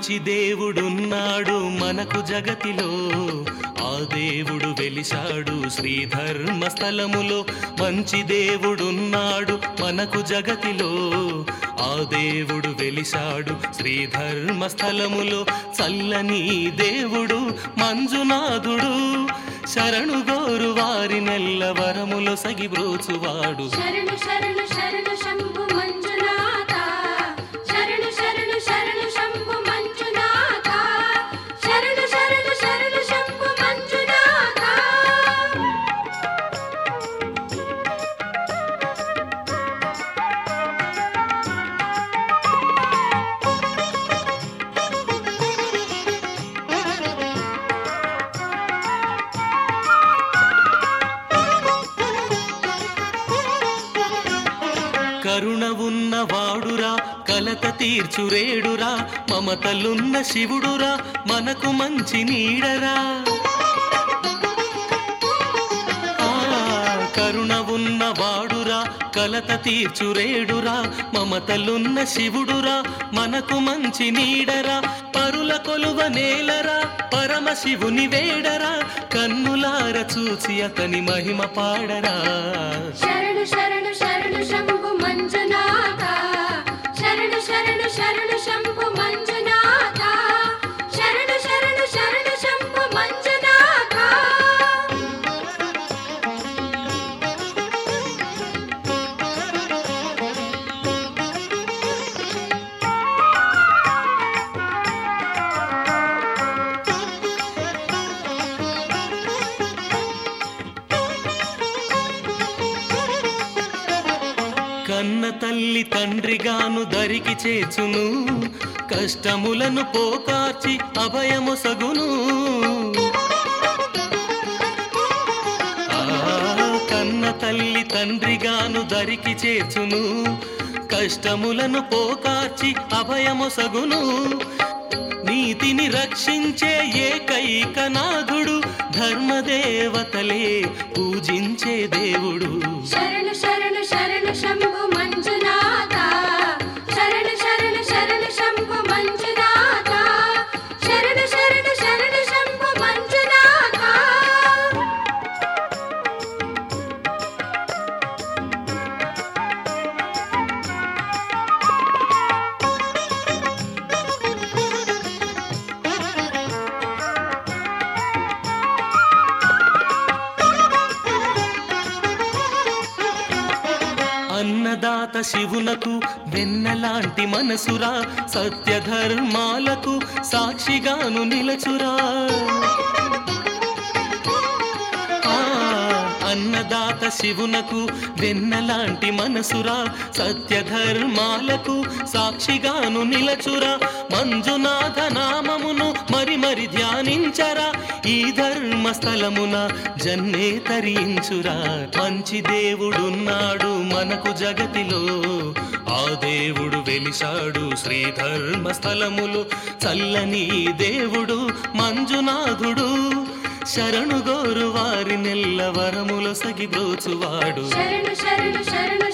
మంచి దేవుడున్నాడు మనకు జగతిలో ఆ దేవుడు వెలిశాడు శ్రీధర్మస్థలములో మంచి దేవుడున్నాడు మనకు జగతిలో ఆ దేవుడు వెలిశాడు శ్రీధర్మస్థలములో చల్లని దేవుడు మంజునాథుడు శరణు గోరు వారి నెల్ల వరములో సగిబ్రోచువాడు శరణు శరణు శరణు శంభు మంజునాథ శరణు శరణు శరణు శంభు మంజునాథ శరణు శరణు శరణు శంభు మంజునాథ కరుణ ఉన్న వాడురా కలత తీర్చురేడురా మమతలున్న శివుడురా మనకు మంచి నీడరా ఆ, కరుణ ఉన్న వాడురా కలత తీర్చురేడురా మమతలున్న శివుడురా మనకు మంచి నీడరా పరుల కొలువ నేలరా పరమ శివుని వేడరా కన్నులార చూచి అతని మహిమ పాడరా శరణు శరణు శరణు శంభు మంజునాథ శరణు శరణు శరణు శంభు మంజునాథ శరణు శరణు శరణు శంభు మంజునాథ కన్న తల్లి తండ్రిగాను దరికి చేర్చును కష్టములను పోకార్చి అభయము సగును ఆ, కన్న తల్లి తండ్రిగాను దరికి చేర్చును కష్టములను పోకార్చి అభయము సగును నీతిని రక్షించే ఏకైక నాథుడు ధర్మదేవతలే పూజించే దేవుడు శరణు శరణు శరణు శంభు మంజునాథ శరణు శరణు శరణు శంభు మంజునాథ శరణు శరణు శరణు శంభు మంజునాథ అన్నదాత శివునకు వెన్నలాంటి మనసురా సత్య ధర్మాలకు సాక్షిగాను నిలచురా ఆ, అన్నదాత శివునకు వెన్నలాంటి మనసురా సత్య ధర్మాలకు సాక్షిగాను నిలచురా మంజునాథ నామమును మరి మరి ధ్యానించరా ఈ ధర్మస్థలమున జన్నే తరించురా మంచి దేవుడున్నాడు మనకు జగతిలో ఆ దేవుడు వెలిశాడు శ్రీధర్మస్థలములు చల్లని దేవుడు మంజునాథుడు శరణు గోరు వారి నెల్ల వరములు సగిబ్రోచువాడు శరణు శరణు శరణు